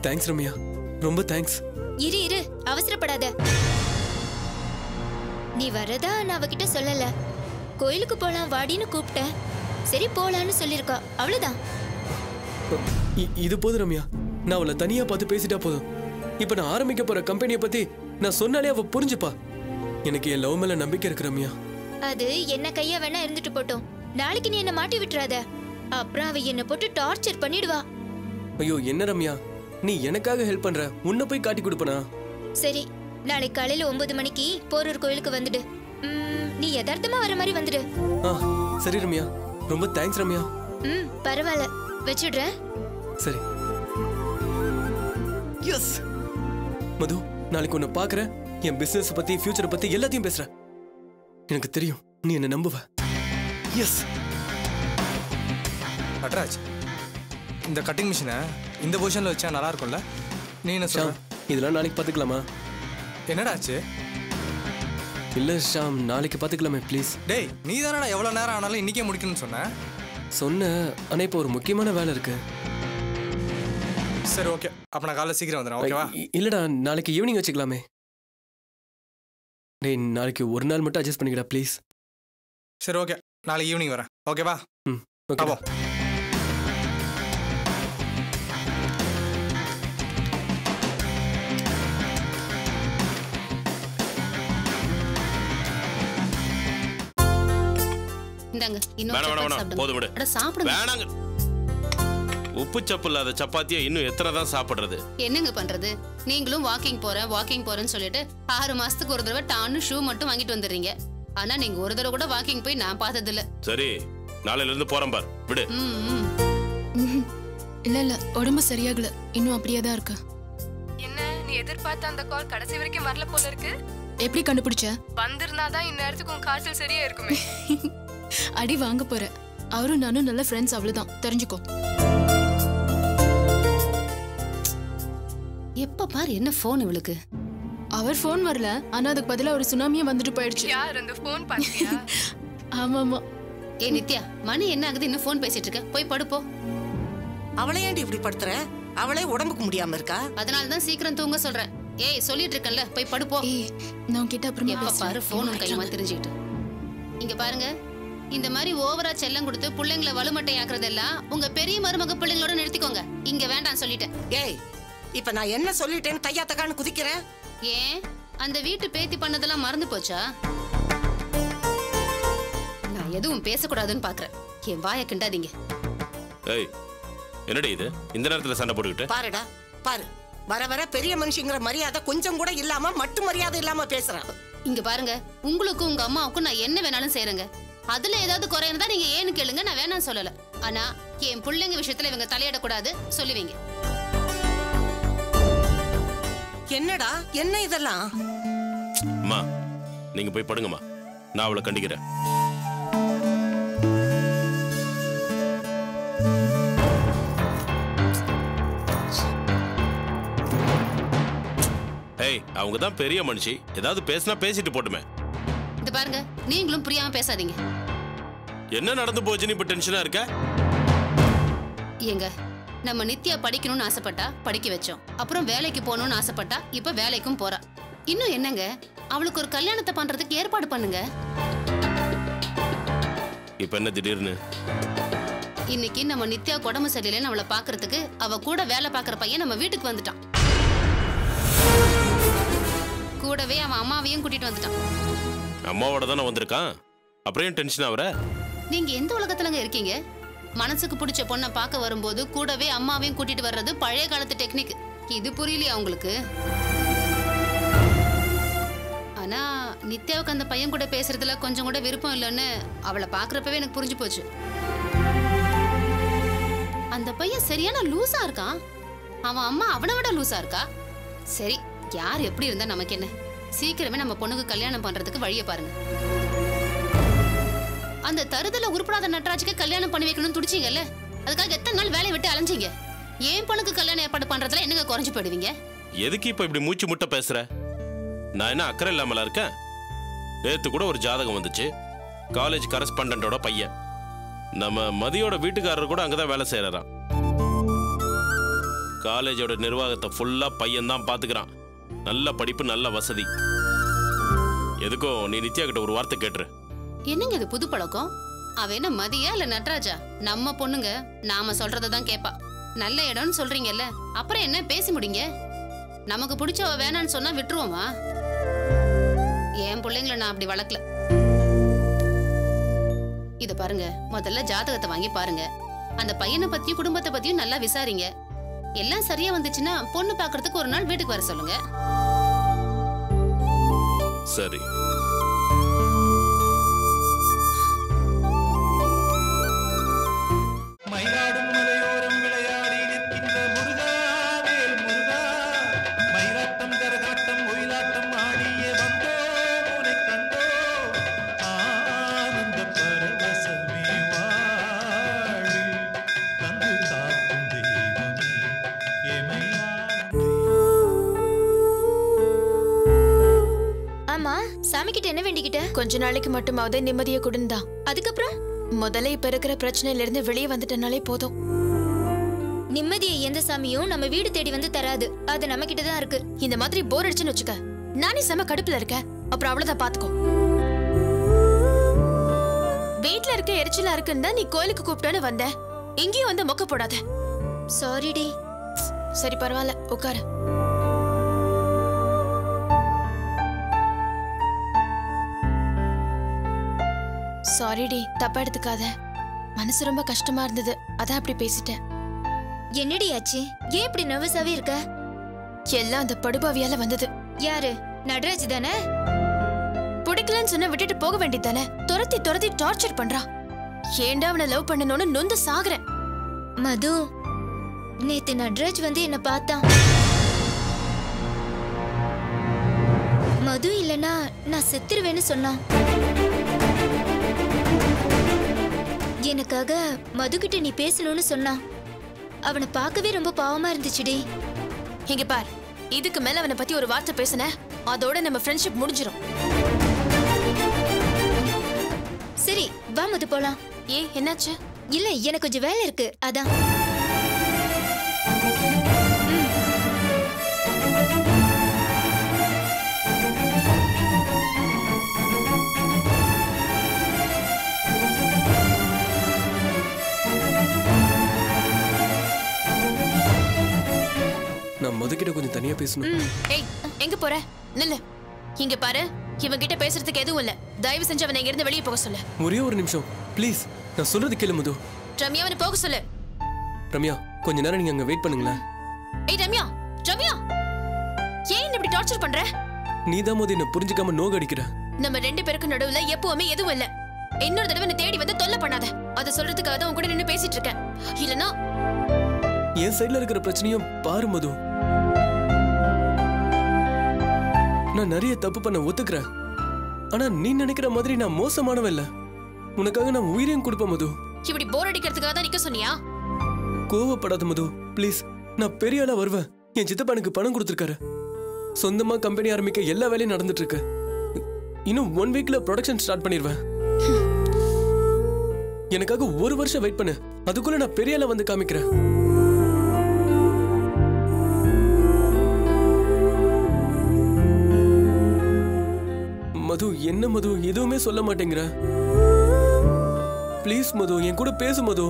Thanks Ramya ரொம்ப thanks இரு இரு அவசரப்படாத நீ வரதா நான் அவகிட்ட சொல்லல கோயிலுக்கு போலாம் வாடின்னு கூப்பிட்டேன் சரி போலான்னு சொல்லிருக்கா அவ்வளவுதான் இ- இது போதும் ரம்யா நான் அவளை தனியா பார்த்து பேசிட்டா போதும் இப்போ நான் ஆரம்பிக்க போற கம்பெனியை பத்தி நான் சொன்னாலே அவ புரிஞ்சுப்பா எனக்கு என் லவ் மேல நம்பிக்கை இருக்கு ரம்யா அது என்ன கையா வேணா இருந்துட்டு போட்டோம் நாளைக்கு நீ என்ன மாட்டி விட்டுறாத அப்புறம் அவ என்ன போட்டு டார்ச்சர் பண்ணிடுவா ஐயோ என்ன ரம்யா நீ எனக்காக ஹெல்ப் பண்ற உன்னை போய் காட்டி கொடுப்பனா சரி நாளைக்கு காலையில ஒன்பது மணிக்கு போரூர் கோயிலுக்கு வந்துடு ம், நீ யதார்த்தமா வர மாதிரி வந்துடு ஆ சரி ரம்யா ரொம்ப தேங்க்ஸ் ரம்யா ம் பரவாயில்ல வச்சுடுறேன் சரி எஸ் மது நாளைக்கு உன்னை பார்க்கறேன் என் பிசினஸ் பத்தி ஃபியூச்சரை பத்தி எல்லாத்தையும் பேசுறேன் எனக்கு தெரியும் நீ என்ன நம்புவ எஸ் நட்ராஜ் இந்த கட்டிங் மிஷினை இந்த பொசிஷனில் வச்சா நல்லா இருக்கும்ல நீ என்ன சொல்ற ஷாம் இதெல்லாம் நாளைக்கு பார்த்துக்கலாமா என்னடா ஆச்சு இல்ல ஷாம் நாளைக்கு பார்த்துக்கலாமே ப்ளீஸ் டேய் நீ தானடா எவ்வளோ நேரம் ஆனாலும் இன்னிக்கே முடிக்கணும்னு சொன்ன சொன்ன ஆனா இப்போ ஒரு முக்கியமான வேலை இருக்கு சரி ஓகே அப்போ நான் காலைல சீக்கிரம் வந்துடுறேன் ஓகேவா இ- இல்லடா நாளைக்கு ஈவினிங் வச்சுக்கலாமே டேய் நாளைக்கு ஒரு நாள் மட்டும் அட்ஜஸ்ட் பண்ணிக்கடா ப்ளீஸ் சரி ஓகே நாளைக்கு ஈவினிங் வரேன் ஓகேவா ம் ஓகே பாப்போம் இந்தாங்க இன்னும் வேணாம் வேணாம் சப்பாத்தி வேணாம் சாப்பிடுங்க. போதும் விடு அட சாப்பிடுங்க வேணாங்க உப்பு சப்பு இல்லாத சப்பாத்தியை இன்னும் எத்தனை தான் சாப்பிடுறது என்னங்க பண்றது நீங்களும் வாக்கிங் போறேன் வாக்கிங் போறேன்னு சொல்லிட்டு ஆறு மாசத்துக்கு ஒரு தடவை டான்னு ஷூ மட்டும் வாங்கிட்டு வந்துடுறீங்க ஆனா நீங்க ஒரு தடவை கூட வாக்கிங் போய் நான் பார்த்தது இல்ல சரி நாளையில இருந்து போறேன் பார் விடு ம், ம். ம்ஹும். இல்ல இல்ல உடம்பு சரியாகல இன்னும் அப்படியே தான் இருக்கு என்ன நீ எதிர்பார்த்த அந்த கால் கடைசி வரைக்கும் வரல போல இருக்கு எப்படி கண்டுபிடிச்ச வந்திருந்தாதான் இந்நேரத்துக்கு உன் காய்ச்சல் சரியா இருக்குமே அடி வாங்க போற அவரும் நானும் நல்ல ஃப்ரெண்ட்ஸ் அவ்வளவுதான் தெரிஞ்சுக்கோ எப்ப பாரு என்ன போன் இவளுக்கு அவர் ஃபோன் வரல ஆனா அதுக்கு பதிலா ஒரு சுனாமியே வந்துட்டு போயிடுச்சு யார் அந்த போன் பாத்தியா ஆமா ஆமா ஏ நித்யா மணி என்ன ஆகுது இன்னும் போன் பேசிட்டு இருக்க போய் படுப்போ அவளை ஏன்டி இப்படி படுத்துற அவளே உடம்புக்கு முடியாம இருக்கா அதனால தான் சீக்கிரம் தூங்க சொல்றேன் ஏய் சொல்லிட்டு இருக்கேன்ல போய் படுப்போ ஏய் நான் உன்கிட்ட அப்புறமா எப்ப பாரு பேசுறேன். போனும் கையுமா தெரிஞ்சுக்கிட்டு இங்க பாருங்க இந்த மாதிரி ஓவரா செல்லம் கொடுத்து பிள்ளைங்களை வலுமட்டை ஆக்குறதெல்லாம் உங்க பெரிய மருமக பிள்ளைங்களோட நிறுத்திக்கோங்க இங்க வேண்டாம் சொல்லிட்டேன் ஏய் இப்ப நான் என்ன சொல்லிட்டேன்னு தையா தக்கான்னு குதிக்கிறேன் ஏன் அந்த வீட்டு பேத்தி பண்ணதெல்லாம் மறந்து போச்சா நான் எதுவும் பேசக்கூடாதுன்னு பாக்குறேன் என் வாயை கிண்டாதீங்க ஏய் என்னடி இது இந்த நேரத்துல சண்டை போட்டுக்கிட்டு பாருடா பாரு வர வர பெரிய மனுஷங்கிற மரியாதை கொஞ்சம் கூட இல்லாம மட்டு மரியாதை இல்லாம பேசுறான் இங்க பாருங்க உங்களுக்கும் உங்க அம்மாவுக்கும் நான் என்ன வேணாலும் செய்யறேங்க அதுல ஏதாவது குறையிருந்தா நீங்க ஏன்னு கேளுங்க நான் வேணாம் சொல்லல ஆனா என் பிள்ளைங்க விஷயத்துல இவங்க தலையிடக்கூடாது சொல்லுவீங்க என்னடா என்ன இதெல்லாம் அம்மா நீங்க போய் படுங்கம்மா நான் அவளை கண்டிக்கிறேன் ஏய் அவங்க தான் பெரிய மனுஷி ஏதாவது பேசினா பேசிட்டு போட்டுமே இந்த பாருங்க நீங்களும் புரியாம பேசாதீங்க என்ன நடந்து போச்சுன்னு இப்ப டென்ஷனா இருக்க ஏங்க நம்ம நித்யா படிக்கணும்னு ஆசைப்பட்டா படிக்க வச்சோம் அப்புறம் வேலைக்கு போகணும்னு ஆசைப்பட்டா இப்ப வேலைக்கும் போறா இன்னும் என்னங்க அவளுக்கு ஒரு கல்யாணத்தை பண்றதுக்கு ஏற்பாடு பண்ணுங்க இப்ப என்ன திடீர்னு இன்னைக்கு நம்ம நித்யா உடம்பு சரியில்லைன்னு அவளை பாக்குறதுக்கு அவ கூட வேலை பார்க்குற பையன் நம்ம வீட்டுக்கு வந்துட்டான் கூடவே அவன் அம்மாவையும் கூட்டிட்டு வந்துட்டான் அம்மாவோட தானே வந்திருக்கான் அப்புறம் ஏன் டென்ஷன் ஆகுற நீங்க எந்த உலகத்துலங்க இருக்கீங்க மனசுக்கு பிடிச்ச பொண்ணை பார்க்க வரும்போது கூடவே அம்மாவையும் கூட்டிட்டு வர்றது பழைய காலத்து டெக்னிக் இது புரியலையா உங்களுக்கு ஆனா நித்யாவுக்கு அந்த பையன் கூட பேசுறதுல கொஞ்சம் கூட விருப்பம் இல்லைன்னு அவளை பாக்குறப்பவே எனக்கு புரிஞ்சு போச்சு அந்த பையன் சரியான லூசா இருக்கான் அவன் அம்மா அவனை விட லூசா இருக்கா சரி யார் எப்படி இருந்தா நமக்கு என்ன சீக்கிரமே நம்ம பொண்ணுக்கு கல்யாணம் பண்றதுக்கு வழியை பாருங்க அந்த தருதல உருப்படாத நட்ராஜுக்கு கல்யாணம் பண்ணி வைக்கணும்னு துடிச்சீங்கல்ல அதுக்காக எத்தனை நாள் வேலையை விட்டு அலைஞ்சீங்க ஏன் பொண்ணுக்கு கல்யாணம் ஏற்பாடு பண்றதுல என்னங்க குறைஞ்சு போயிடுவீங்க எதுக்கு இப்ப இப்படி மூச்சு முட்டை பேசுற நான் என்ன அக்கறை இல்லாமலா இருக்கேன் நேத்து கூட ஒரு ஜாதகம் வந்துச்சு காலேஜ் கரஸ்பாண்டோட பையன் நம்ம மதியோட வீட்டுக்காரர் கூட அங்கதான் வேலை செய்யறாராம் காலேஜோட நிர்வாகத்தை ஃபுல்லா பையன் தான் பாத்துக்கிறான் நல்ல படிப்பு நல்ல வசதி எதுக்கும் நீ நித்யா கிட்ட ஒரு வார்த்தை கேட்டுரு என்னங்க இது புது பழக்கம் அவ என்ன மதியா இல்ல நட்ராஜா நம்ம பொண்ணுங்க நாம சொல்றத தான் கேப்பா நல்ல இடம்னு சொல்றீங்கல்ல அப்புறம் என்ன பேசி முடிங்க நமக்கு பிடிச்சவ வேணான்னு சொன்னா விட்டுருவோமா என் பிள்ளைங்கள நான் அப்படி வளர்க்கல இத பாருங்க முதல்ல ஜாதகத்தை வாங்கி பாருங்க அந்த பையனை பத்தியும் குடும்பத்தை பத்தியும் நல்லா விசாரிங்க எல்லாம் சரியா வந்துச்சுன்னா பொண்ணு பாக்குறதுக்கு ஒரு நாள் வீட்டுக்கு வர சொல்லுங்க சரி மயிலாடும் மலையோரம் விளையாடி நிற்கின்ற முருகா வேல் முருகா மயிலாட்டம் கரகாட்டம் ஒயிலாட்டம் ஆடியே வந்தோ உனை கண்டோ ஆனந்த பரவசமே வாழ்வில் தந்து காக்கும் தெய்வமே எமையாளும் ஆமா சாமி கிட்ட என்ன வேண்டிக்கிட்ட கொஞ்ச நாளைக்கு மட்டுமாவது நிம்மதியை கொடுந்தா அதுக்கப்புறம் முதல்ல இப்ப இருக்கிற பிரச்சனையில இருந்து வெளியே வந்துட்டனாலே போதும் நிம்மதியை எந்த சாமியும் நம்ம வீடு தேடி வந்து தராது அது நம்ம கிட்ட தான் இருக்கு இந்த மாதிரி போர் அடிச்சுன்னு வச்சுக்க நானே செம கடுப்புல இருக்கேன் அப்புறம் அவ்வளவுதான் பாத்துக்கோ வீட்ல இருக்க எரிச்சலா இருக்குன்னு தான் நீ கோயிலுக்கு கூப்பிட்டோன்னு வந்த எங்கேயும் வந்து மொக்க போடாத சாரிடி சரி பரவாயில்ல உட்காரு சாரிடி தப்பா எடுத்துக்காத மனசு ரொம்ப கஷ்டமா இருந்தது அதான் அப்படி பேசிட்டேன் என்னடி ஆச்சு ஏன் இப்படி நர்வஸாவே இருக்க எல்லாம் அந்த படுபாவியால வந்தது யாரு நடராஜ் தானே பிடிக்கலன்னு சொன்ன விட்டுட்டு போக வேண்டியதானே துரத்தி துரத்தி டார்ச்சர் பண்றான் ஏன்டா அவனை லவ் பண்ணணும்னு நொந்து சாகுறேன் மது நேத்து நட்ராஜ் வந்து என்ன பார்த்தான் மது இல்லனா நான் செத்துருவேன்னு சொன்னான் எனக்காக மது கிட்ட நீ பேசணும்னு சொன்னான் அவனை பார்க்கவே ரொம்ப பாவமா இருந்துச்சுடி இங்க பார் இதுக்கு மேல அவனை பத்தி ஒரு வார்த்தை பேசுன அதோட நம்ம ஃப்ரெண்ட்ஷிப் முடிஞ்சிரும் சரி வா மது போலாம் ஏ என்னாச்சு இல்ல எனக்கு கொஞ்சம் வேலை இருக்கு அதான் நான் முதக்கிட்ட கொஞ்சம் தனியா பேசணும் ஏய் எங்க போற நில்லு இங்க பாரு இவன் கிட்ட பேசுறதுக்கு எதுவும் இல்ல தயவு செஞ்சு அவனை இங்க இருந்து வெளியே போக சொல்லு ஒரே ஒரு நிமிஷம் ப்ளீஸ் நான் சொல்றது கேளு மது ரம்யா அவனை போக சொல்லு ரம்யா கொஞ்ச நேரம் நீங்க அங்க வெயிட் பண்ணுங்களேன் ஏய் ரம்யா ரம்யா ஏன் என்னை இப்படி டார்ச்சர் பண்ற நீ தான் மது என்ன புரிஞ்சுக்காம நோக அடிக்கிற நம்ம ரெண்டு பேருக்கும் நடுவுல எப்பவுமே எதுவும் இல்ல இன்னொரு தடவை என்னை தேடி வந்து தொல்லை பண்ணாத அதை சொல்றதுக்காக தான் உன் கூட நின்னு பேசிட்டு இருக்கேன் இல்லனா என் சைடுல இருக்கிற பிரச்சனையும் பாரு மது நான் நிறைய தப்பு பண்ண ஒத்துக்கிறேன் ஆனா நீ நினைக்கிற மாதிரி நான் மோசமானவன் இல்ல உனக்காக நான் உயிரையும் கொடுப்பேன் மது இப்படி போர் அடிக்கிறதுக்காக தான் நிக்க சொன்னியா கோவப்படாத மது ப்ளீஸ் நான் பெரிய ஆளா வருவேன் என் சித்தப்பா எனக்கு பணம் கொடுத்துருக்காரு சொந்தமா கம்பெனி ஆரம்பிக்க எல்லா வேலையும் நடந்துட்டு இருக்கு இன்னும் ஒன் வீக்ல ப்ரொடக்ஷன் ஸ்டார்ட் பண்ணிடுவேன் எனக்காக ஒரு வருஷம் வெயிட் பண்ணு அதுக்குள்ள நான் பெரிய ஆளா வந்து காமிக்கிறேன் மது என்ன மது எதுவுமே சொல்ல மாட்டேங்கிற ப்ளீஸ் மது என் கூட பேசு மது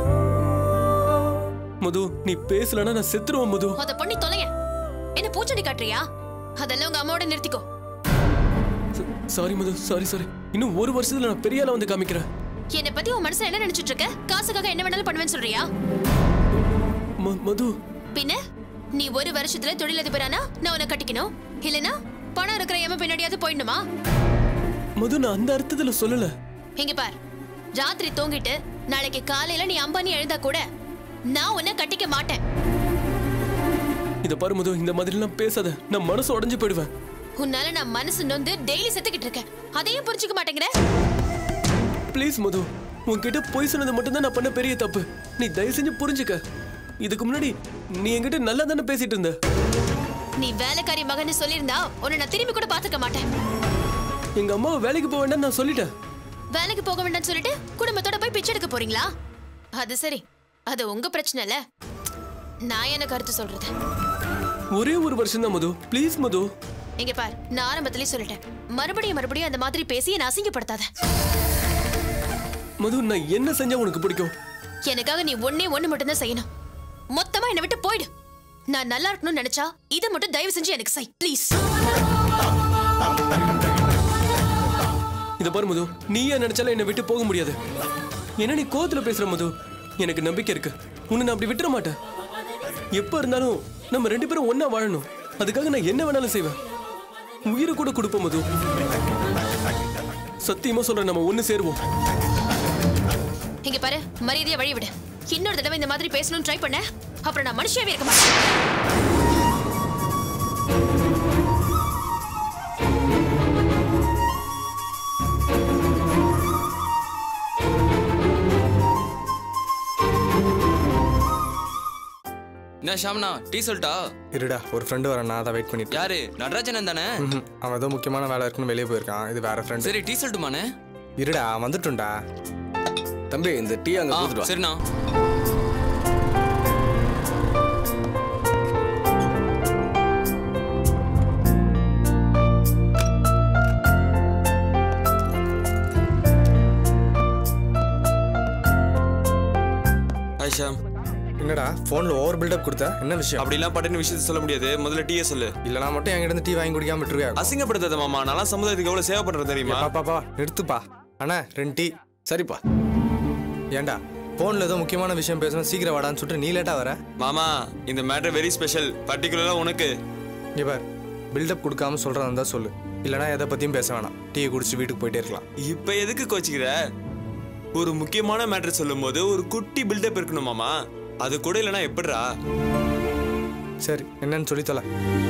மது நீ பேசலனா நான் செத்துருவேன் மது அத பண்ணி தொலைங்க என்ன பூச்செடி காட்டுறியா அதெல்லாம் உங்க அம்மாவோட நிறுத்திக்கோ சாரி மது சாரி சாரி இன்னும் ஒரு வருஷத்துல நான் பெரிய ஆளா வந்து காமிக்கிறேன் என்னை பத்தி உன் மனசுல என்ன நினைச்சிட்டு இருக்க காசுக்காக என்ன வேணாலும் பண்ணுவேன்னு சொல்றியா ம- மது பின்ன நீ ஒரு வருஷத்துல தொழிலதிபரானா நான் உன்னை கட்டிக்கணும் இல்லனா பணம் இருக்கிற எம பின்னாடியாவது போயிடணுமா மது நான் அந்த அர்த்தத்துல சொல்லல இங்க பார் ராத்திரி தூங்கிட்டு நாளைக்கு காலையில நீ அம்பானி எழுந்தா கூட நான் உன்னை கட்டிக்க மாட்டேன் இத பாரு மது இந்த மாதிரி எல்லாம் பேசாத நான் மனசு உடைஞ்சு போயிடுவேன் உன்னால நான் மனசு நொந்து டெய்லி செத்துக்கிட்டு இருக்கேன் அதையும் புரிஞ்சுக்க மாட்டேங்கிற ப்ளீஸ் மது உன்கிட்ட பொய் சொன்னது மட்டும்தான் நான் பண்ண பெரிய தப்பு நீ தயவு செஞ்சு புரிஞ்சுக்க இதுக்கு முன்னாடி நீ என்கிட்ட நல்லா தானே பேசிட்டு இருந்த நீ வேலைக்காரி மகன்னு சொல்லியிருந்தா உன்னை நான் திரும்பி கூட பாத்துக்க மாட்டேன் எங்க அம்மாவை வேலைக்கு போக வேண்டாம் நான் சொல்லிட்டேன் வேலைக்கு போக வேண்டாம்னு சொல்லிட்டு குடும்பத்தோட போய் பிச்சை எடுக்க போறீங்களா அது சரி அது உங்க பிரச்சனை இல்ல நான் என்ன கருத்து சொல்றது ஒரே ஒரு வருஷம் தான் மது ப்ளீஸ் மது இங்க பார் நான் ஆரம்பத்திலேயே சொல்லிட்டேன் மறுபடியும் மறுபடியும் அந்த மாதிரி பேசி என்ன அசிங்கப்படுத்தாத மது நான் என்ன செஞ்சா உனக்கு பிடிக்கும் எனக்காக நீ ஒண்ணே ஒண்ணு மட்டும் தான் செய்யணும் மொத்தமா என்னை விட்டு போயிடு நான் நல்லா இருக்கணும்னு நினைச்சா இதை மட்டும் தயவு செஞ்சு எனக்கு செய் ப்ளீஸ் இத பாரு மது நீ ஏன் நினைச்சாலும் என்னை விட்டு போக முடியாது என்ன நீ கோவத்துல பேசுற மது எனக்கு நம்பிக்கை இருக்கு உன்னை நான் அப்படி விட்டுற மாட்டேன் எப்ப இருந்தாலும் நம்ம ரெண்டு பேரும் ஒண்ணா வாழணும் அதுக்காக நான் என்ன வேணாலும் செய்வேன் உயிரை கூட கொடுப்போம் மது சத்தியமா சொல்றேன் நம்ம ஒண்ணு சேருவோம் இங்க பாரு மரியாதையா வழி விடு இன்னொரு தடவை இந்த மாதிரி பேசணும்னு ட்ரை பண்ண அப்புறம் நான் மனுஷியாவே இருக்க மாட்டேன் என்ன ஷாம்னா டீ சொல்லிட்டா இருடா ஒரு ஃப்ரெண்டு வரேன் நான் அதை வெயிட் பண்ணிட்டு யாரு நடராஜனன் தானே ம்ஹும். அவன் ஏதோ முக்கியமான வேலை இருக்குன்னு வெளியே போயிருக்கான் இது வேற ஃப்ரெண்ட் சரி டீ சொல்லட்டுமாண்ணே இருடா வந்துட்டும்டா தம்பி இந்த டீ அங்க ஆ, கொடுத்துட்டு வா. சரிண்ணா ஹாய் ஷாம் என்னடா ஃபோனில் ஓவர் பில்டப் கொடுத்த என்ன விஷயம் அப்படிலாம் பட்டுன்னு விஷயத்த சொல்ல முடியாது முதல்ல டீயே சொல்லு இல்லைனா மட்டும் என்கிட்ட இருந்து டீ வாங்கி குடிக்காம விட்டுருவியா அசிங்கப்படுத்தாத மாமா நான் சமுதாயத்துக்கு எவ்வளவு சேவை பண்றேன் தெரியுமா பாப்பா நிறுத்துப்பா அண்ணா ரெண்டு டீ சரிப்பா ஏன்டா ஃபோனில் ஏதோ முக்கியமான விஷயம் பேசணும் சீக்கிரம் வாடான்னு சொல்லிட்டு நீ லேட்டாக வர மாமா இந்த மேட்டர் வெரி ஸ்பெஷல் பர்டிகுலரா உனக்கு இங்கே பார் பில்டப் கொடுக்காம சொல்கிறதா இருந்தால் சொல்லு இல்லைனா எதை பற்றியும் பேச வேணாம் டீயை குடிச்சு வீட்டுக்கு போயிட்டே இருக்கலாம் இப்ப எதுக்கு கோச்சிக்கிற ஒரு முக்கியமான மேட்டர் சொல்லும் போது ஒரு குட்டி பில்டப் இருக்கணும் மாமா அது கூட இல்லைன்னா எப்படிடா சரி என்னன்னு சொல்லி தொலை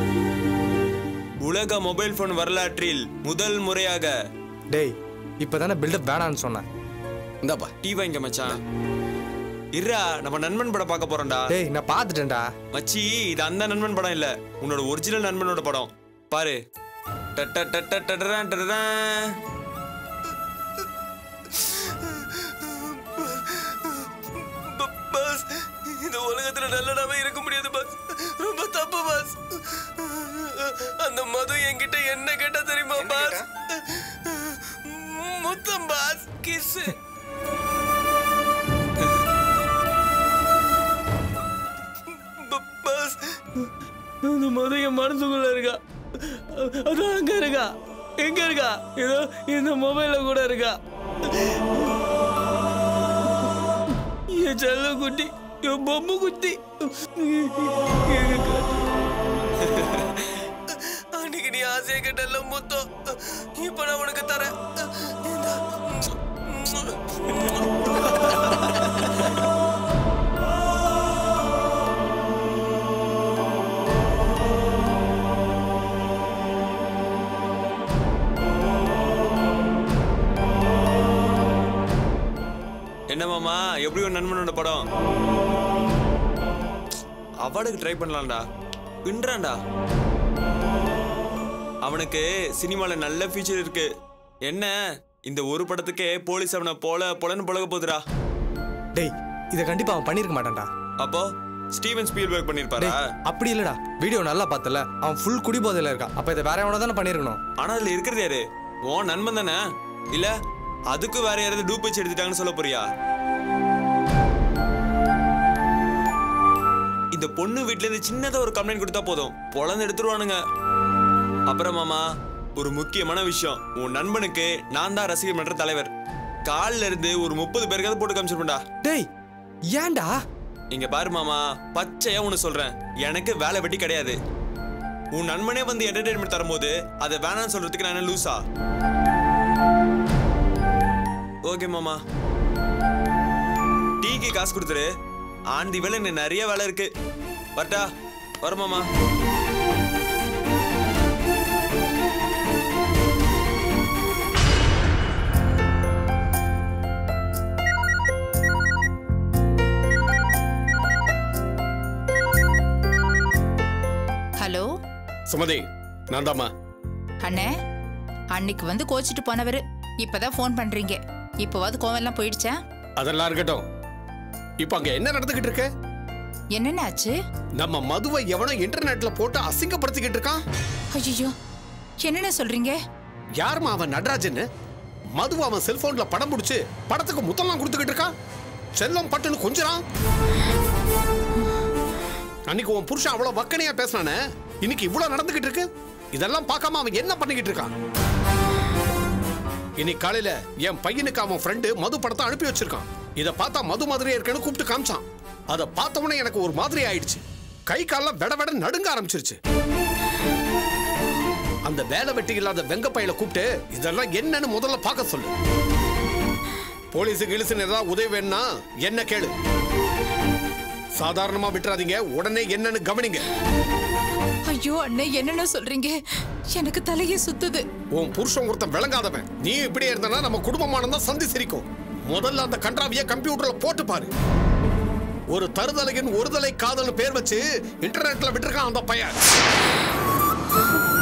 உலக மொபைல் போன் வரலாற்றில் முதல் முறையாக டேய் இப்போ தானே பில்டப் வேணான்னு சொன்னேன் இந்தாப்பா டீ வாங்க மச்சான் இருடா நம்ம நண்பன் படம் பார்க்க போறோம்டா டேய் நான் பார்த்துட்டேன்டா மச்சி இது அந்த நண்பன் படம் இல்ல உன்னோட ஒரிஜினல் நண்பனோட படம் பாரு டட்ட டட்ட டடரன் டடரன். பாஸ் இந்த உலகத்துல நல்லடாவே இருக்க முடியாது பாஸ் ரொம்ப தப்பு பாஸ் அந்த மது என்கிட்ட என்ன கேட்டா தெரியுமா பாஸ் முத்தம் பாஸ் கிஸ் பாஸ் அந்த மது என் மனசுக்குள்ள இருக்கா அதான் அங்க இருக்கா எங்க இருக்கா ஏதோ இந்த மொபைல்ல கூட இருக்கா என் செல்ல குட்டி என் பொம்மை குட்டி அன்னைக்கு நீ ஆசையை கேட்டல மொத்தம் இப்ப நான் உனக்கு தரேன் இந்தா. என்ன மாமா எப்படி ஒரு நண்பனோட படம் அவார்டுக்கு ட்ரை பண்ணலாம்டா பின்றான்டா அவனுக்கு சினிமால நல்ல ஃபியூச்சர் இருக்கு என்ன இந்த ஒரு படத்துக்கே போலீஸ் அவனை போல பொலன்னு பழக போகுதுடா டேய் இதை கண்டிப்பாக அவன் பண்ணியிருக்க மாட்டான்டா அப்போ ஸ்டீவன் ஸ்பீல்பர்க் பண்ணிருப்பாரா டேய் அப்படி இல்லடா வீடியோ நல்லா பார்த்தல அவன் ஃபுல் குடிபோதையில் இருக்கான் அப்போ இதை வேற எவனோ தானே பண்ணியிருக்கணும் ஆனா அதுல இருக்கிறது யாரு உன் நண்பன் தானே இல்ல அதுக்கு வேற யாராவது டூப் வச்சு எடுத்துட்டாங்கன்னு சொல்ல போறியா இந்த பொண்ணு வீட்ல இருந்து சின்னதா ஒரு கம்ப்ளைண்ட் கொடுத்தா போதும் பொழந்து எடுத்துருவானுங்க அப்புறம் மாமா ஒரு முக்கியமான விஷயம் உன் நண்பனுக்கு நான் தான் ரசிகர் மன்ற தலைவர் கால்ல இருந்து ஒரு முப்பது பேருக்காவது போட்டு காமிச்சிருப்பேன்டா டேய் ஏன்டா இங்க பாரு மாமா பச்சையா ஒண்ணு சொல்றேன் எனக்கு வேலை வெட்டி கிடையாது உன் நண்பனே வந்து என்டர்டைன்மெண்ட் தரும்போது அதை வேணாம்னு சொல்றதுக்கு நான் என்ன லூசா ஓகே மாமா டீக்கு காசு கொடுத்துரு ஆண்டி வேலை எனக்கு நிறைய வேலை இருக்கு வரட்டா வர மாமா ஹலோ சுமதி நான் தாம்மா அண்ணே அன்னைக்கு வந்து கோச்சிட்டு போனவர் இப்பதான் ஃபோன் பண்றீங்க இப்போவாது கோவம்லாம் போயிடுச்சா அதெல்லாம் இருக்கட்டும் இப்போ அங்க என்ன நடந்துகிட்டு இருக்கு என்னென்ன ஆச்சு நம்ம மதுவை எவனோ இன்டர்நெட்ல போட்டு அசிங்கப்படுத்திக்கிட்டு இருக்கான் ஐயோ என்னென்ன சொல்றீங்க யாரும்மா அவன் நடராஜன் மது அவன் செல்போன்ல படம் பிடிச்சு படத்துக்கு முத்தம்லாம் கொடுத்துக்கிட்டு இருக்கான் செல்லம் பட்டுன்னு கொஞ்சறான் அன்னைக்கு உன் புருஷன் அவ்வளவு வக்கனையா பேசினானே இன்னைக்கு இவ்வளவு நடந்துகிட்டு இருக்கு இதெல்லாம் பார்க்காம அவன் என்ன பண்ணிக்கிட்டு இருக்கான் இன்னைக்கு காலையில என் பையனுக்கு அவன் ஃப்ரெண்டு மது படத்தை அனுப்பி வச்சிருக்கான் இத பார்த்தா மது மாதிரியே இருக்கேன்னு கூப்பிட்டு காமிச்சான் அதை பார்த்தவொடனே எனக்கு ஒரு மாதிரி ஆயிடுச்சு கை கால்லாம் வெட வெட நடுங்க ஆரம்பிச்சிருச்சு அந்த வேலை வெட்டி இல்லாத வெங்க பையில கூப்பிட்டு இதெல்லாம் என்னன்னு முதல்ல பார்க்க சொல்லு போலீஸுக்கு இழுசுன்னு ஏதாவது உதவி வேணும்னா என்ன கேளு சாதாரணமா விட்டுறாதீங்க உடனே என்னன்னு கவனிங்க ஐயோ அண்ணே என்னென்ன சொல்றீங்க எனக்கு தலையே சுத்துது உன் புருஷன் ஒருத்தன் விளங்காதவன் நீ இப்படியே இருந்தனா நம்ம குடும்பமானதா சந்தி சிரிக்கும் முதல்ல அந்த கன்றாவிய கம்ப்யூட்டர்ல போட்டு பாரு ஒரு தருதலையின் ஒருதலை காதல்னு பேர் வச்சு இன்டர்நெட்ல விட்டுருக்கான் அந்த பையன்